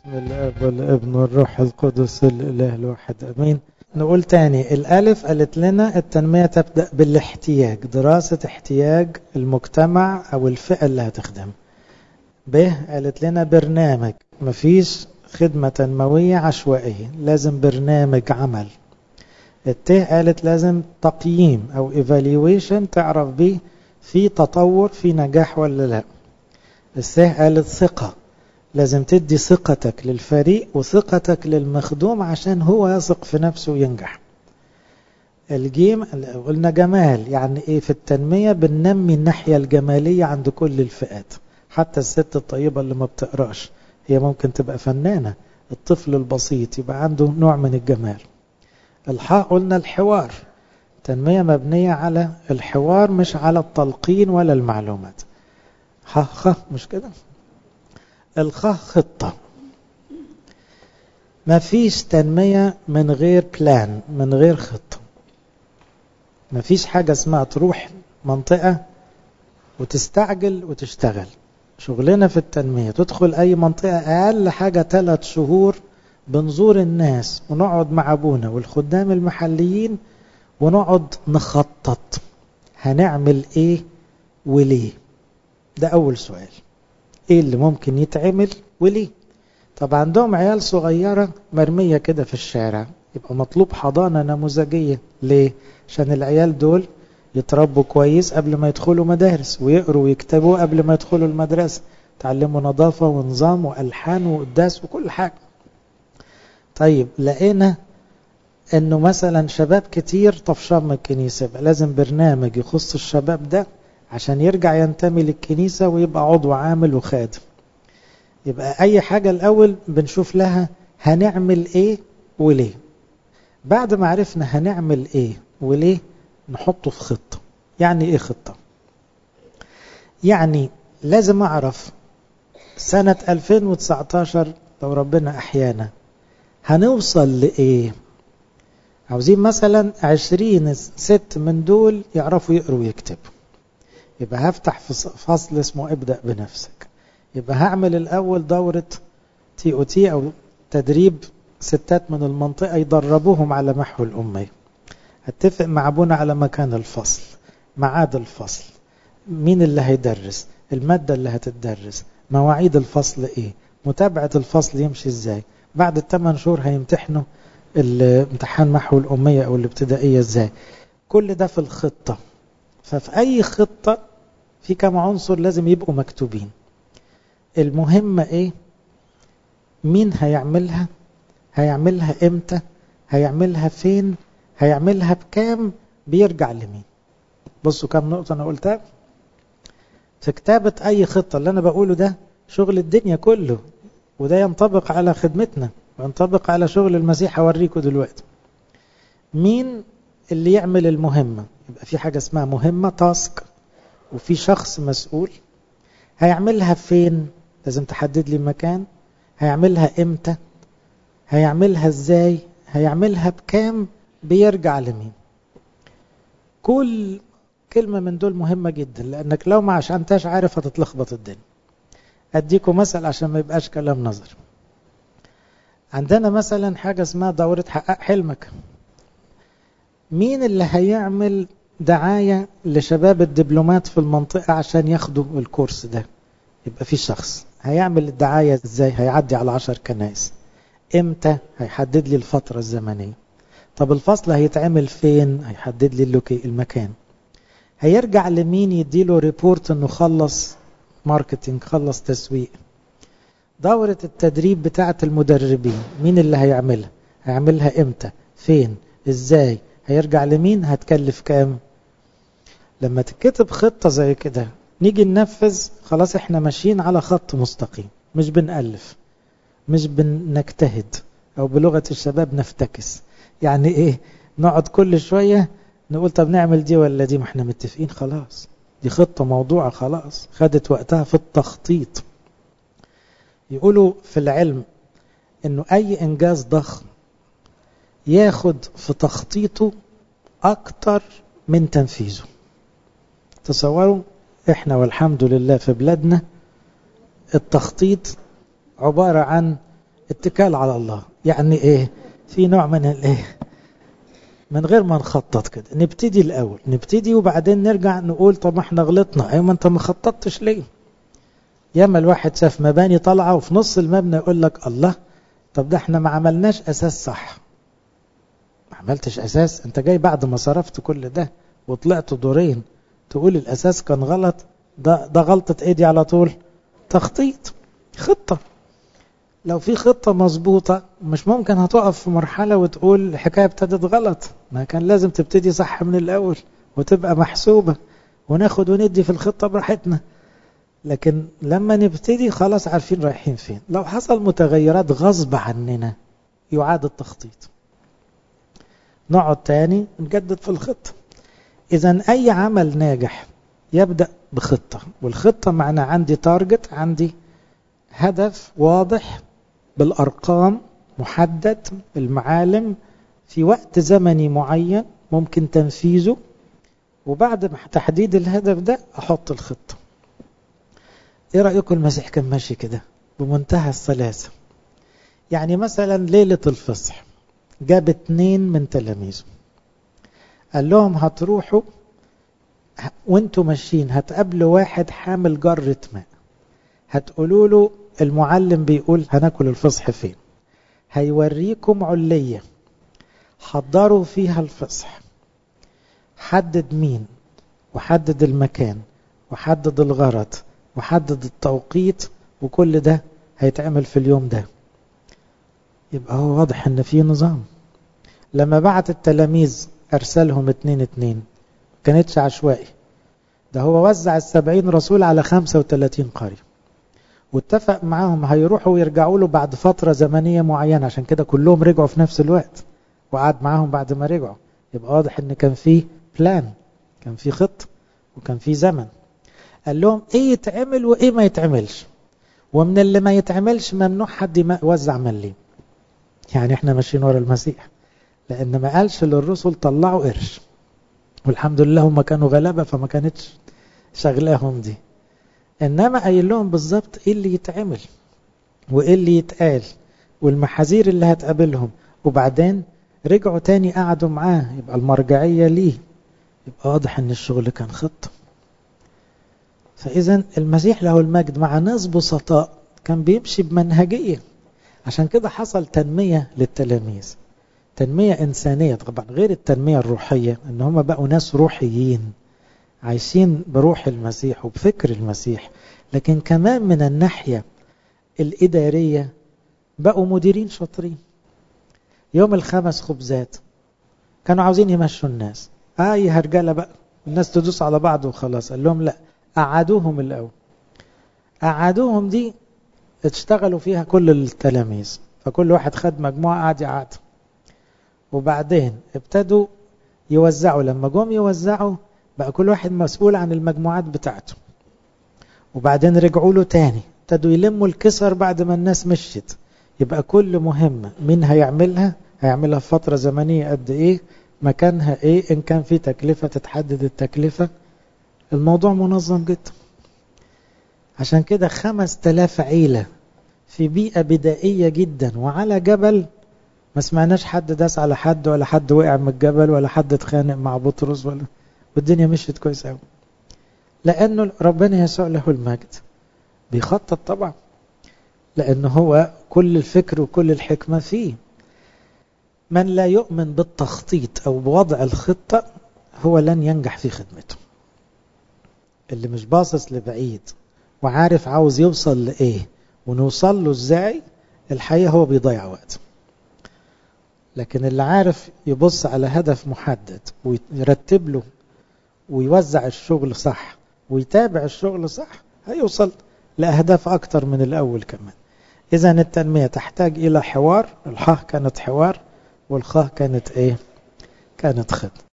بسم الاب والابن والروح القدس الاله الواحد امين نقول تاني الالف قالت لنا التنمية تبدأ بالاحتياج دراسة احتياج المجتمع او الفئة اللي هتخدم ب قالت لنا برنامج مفيش خدمة تنموية عشوائية لازم برنامج عمل الت قالت لازم تقييم او evaluation تعرف بيه في تطور في نجاح ولا لا الث قالت ثقة لازم تدي ثقتك للفريق وثقتك للمخدوم عشان هو يثق في نفسه وينجح الجيم قلنا جمال يعني ايه في التنمية بننمي الناحية الجمالية عند كل الفئات حتى الست الطيبة اللي ما بتقراش هي ممكن تبقى فنانة الطفل البسيط يبقى عنده نوع من الجمال الحاء قلنا الحوار تنمية مبنية على الحوار مش على التلقين ولا المعلومات ها خ مش كده الخ خطة ما فيش تنمية من غير بلان من غير خطة ما فيش حاجة اسمها تروح منطقة وتستعجل وتشتغل شغلنا في التنمية تدخل أي منطقة أقل حاجة ثلاث شهور بنزور الناس ونقعد مع أبونا والخدام المحليين ونقعد نخطط هنعمل إيه وليه ده أول سؤال ايه اللي ممكن يتعمل وليه طب عندهم عيال صغيرة مرمية كده في الشارع يبقى مطلوب حضانة نموذجية ليه عشان العيال دول يتربوا كويس قبل ما يدخلوا مدارس ويقروا ويكتبوا قبل ما يدخلوا المدرسة تعلموا نظافة ونظام وألحان وقداس وكل حاجة طيب لقينا انه مثلا شباب كتير طفشان من الكنيسة يبقى لازم برنامج يخص الشباب ده عشان يرجع ينتمي للكنيسة ويبقى عضو عامل وخادم يبقى أي حاجة الأول بنشوف لها هنعمل إيه وليه بعد ما عرفنا هنعمل إيه وليه نحطه في خطة يعني إيه خطة يعني لازم أعرف سنة 2019 لو ربنا أحيانا هنوصل لإيه عاوزين مثلا عشرين ست من دول يعرفوا يقروا ويكتبوا يبقى هفتح في فصل اسمه ابدأ بنفسك يبقى هعمل الأول دورة تي او تي أو تدريب ستات من المنطقة يدربوهم على محو الأمية هتفق مع أبونا على مكان الفصل معاد الفصل مين اللي هيدرس المادة اللي هتدرس مواعيد الفصل ايه متابعة الفصل يمشي ازاي بعد الثمان شهور هيمتحنوا الامتحان محو الأمية أو الابتدائية ازاي كل ده في الخطة ففي أي خطة في كم عنصر لازم يبقوا مكتوبين المهمة ايه مين هيعملها هيعملها امتى هيعملها فين هيعملها بكام بيرجع لمين بصوا كم نقطة أنا قلتها في كتابة أي خطة اللي أنا بقوله ده شغل الدنيا كله وده ينطبق على خدمتنا وينطبق على شغل المسيح هوريكم دلوقتي مين اللي يعمل المهمة يبقى في حاجة اسمها مهمة تاسك وفي شخص مسؤول هيعملها فين لازم تحدد لي مكان هيعملها امتى هيعملها ازاي هيعملها بكام بيرجع لمين كل كلمة من دول مهمة جدا لأنك لو ما عشانتاش عارف هتتلخبط الدنيا أديكم مثل عشان ما يبقاش كلام نظر عندنا مثلا حاجة اسمها دورة حقق حلمك مين اللي هيعمل دعاية لشباب الدبلومات في المنطقة عشان ياخدوا الكورس ده يبقى في شخص هيعمل الدعاية ازاي هيعدي على عشر كنائس امتى هيحدد لي الفترة الزمنية طب الفصل هيتعمل فين هيحدد لي المكان هيرجع لمين يديله ريبورت انه خلص ماركتينج خلص تسويق دورة التدريب بتاعة المدربين مين اللي هيعملها هيعملها امتى فين ازاي هيرجع لمين هتكلف كام لما تكتب خطة زي كده نيجي ننفذ خلاص احنا ماشيين على خط مستقيم مش بنألف مش بنجتهد او بلغة الشباب نفتكس يعني ايه نقعد كل شوية نقول طب نعمل دي ولا دي ما احنا متفقين خلاص دي خطة موضوعة خلاص خدت وقتها في التخطيط يقولوا في العلم انه اي انجاز ضخم ياخد في تخطيطه اكتر من تنفيذه تصوروا احنا والحمد لله في بلادنا التخطيط عبارة عن اتكال على الله يعني ايه في نوع من الايه من غير ما نخطط كده نبتدي الاول نبتدي وبعدين نرجع نقول طب احنا غلطنا ايوه ما انت ما خططتش ليه ياما الواحد شاف مباني طالعه وفي نص المبنى يقول لك الله طب ده احنا ما عملناش اساس صح ما عملتش اساس انت جاي بعد ما صرفت كل ده وطلعت دورين تقول الاساس كان غلط ده ده غلطه ايه دي على طول تخطيط خطه لو في خطه مظبوطه مش ممكن هتقف في مرحله وتقول الحكايه ابتدت غلط ما كان لازم تبتدي صح من الاول وتبقى محسوبه وناخد وندي في الخطه براحتنا لكن لما نبتدي خلاص عارفين رايحين فين لو حصل متغيرات غصب عننا يعاد التخطيط نقعد تاني نجدد في الخطة إذا أي عمل ناجح يبدأ بخطة والخطة معنى عندي تارجت عندي هدف واضح بالأرقام محدد المعالم في وقت زمني معين ممكن تنفيذه وبعد تحديد الهدف ده أحط الخطة ايه رأيكم المسيح كان ماشي كده بمنتهى السلاسة يعني مثلا ليلة الفصح جاب اتنين من تلاميذه قال لهم هتروحوا وانتوا ماشيين هتقابلوا واحد حامل جرة ماء هتقولوا له المعلم بيقول هناكل الفصح فين هيوريكم علية حضروا فيها الفصح حدد مين وحدد المكان وحدد الغرض وحدد التوقيت وكل ده هيتعمل في اليوم ده يبقى هو واضح ان في نظام لما بعت التلاميذ ارسلهم اتنين اتنين كانتش عشوائي ده هو وزع السبعين رسول على خمسة وتلاتين قرية واتفق معاهم هيروحوا ويرجعوا له بعد فترة زمنية معينة عشان كده كلهم رجعوا في نفس الوقت وقعد معاهم بعد ما رجعوا يبقى واضح ان كان في بلان كان في خط وكان في زمن قال لهم ايه يتعمل وايه ما يتعملش ومن اللي ما يتعملش ممنوع حد يوزع مليم يعني احنا ماشيين ورا المسيح لان ما قالش للرسل طلعوا قرش والحمد لله هم كانوا غلابه فما كانتش شغلاهم دي انما قايل لهم بالظبط ايه اللي يتعمل وايه اللي يتقال والمحاذير اللي هتقابلهم وبعدين رجعوا تاني قعدوا معاه يبقى المرجعيه ليه يبقى واضح ان الشغل كان خطه فاذا المسيح له المجد مع ناس بسطاء كان بيمشي بمنهجيه عشان كده حصل تنميه للتلاميذ تنميه انسانيه طبعا غير التنميه الروحيه ان هم بقوا ناس روحيين عايشين بروح المسيح وبفكر المسيح لكن كمان من الناحيه الاداريه بقوا مديرين شاطرين يوم الخمس خبزات كانوا عاوزين يمشوا الناس اه يا هرجله بقى الناس تدوس على بعض وخلاص قال لهم لا قعدوهم الاول قعدوهم دي اشتغلوا فيها كل التلاميذ فكل واحد خد مجموعه قعد يقعد وبعدين ابتدوا يوزعوا لما جم يوزعوا بقى كل واحد مسؤول عن المجموعات بتاعته وبعدين رجعوا له تاني ابتدوا يلموا الكسر بعد ما الناس مشيت يبقى كل مهمة مين هيعملها هيعملها في فترة زمنية قد ايه مكانها ايه ان كان في تكلفة تتحدد التكلفة الموضوع منظم جدا عشان كده خمس تلاف عيلة في بيئة بدائية جدا وعلى جبل ما سمعناش حد داس على حد ولا حد وقع من الجبل ولا حد اتخانق مع بطرس ولا والدنيا مشيت كويس قوي لانه ربنا يسوع له المجد بيخطط طبعا لان هو كل الفكر وكل الحكمه فيه من لا يؤمن بالتخطيط او بوضع الخطه هو لن ينجح في خدمته اللي مش باصص لبعيد وعارف عاوز يوصل لايه ونوصل له ازاي الحقيقه هو بيضيع وقت لكن اللي عارف يبص على هدف محدد ويرتب له ويوزع الشغل صح ويتابع الشغل صح هيوصل لأهداف أكتر من الأول كمان إذا التنمية تحتاج إلى حوار الحاه كانت حوار والخاه كانت إيه كانت خد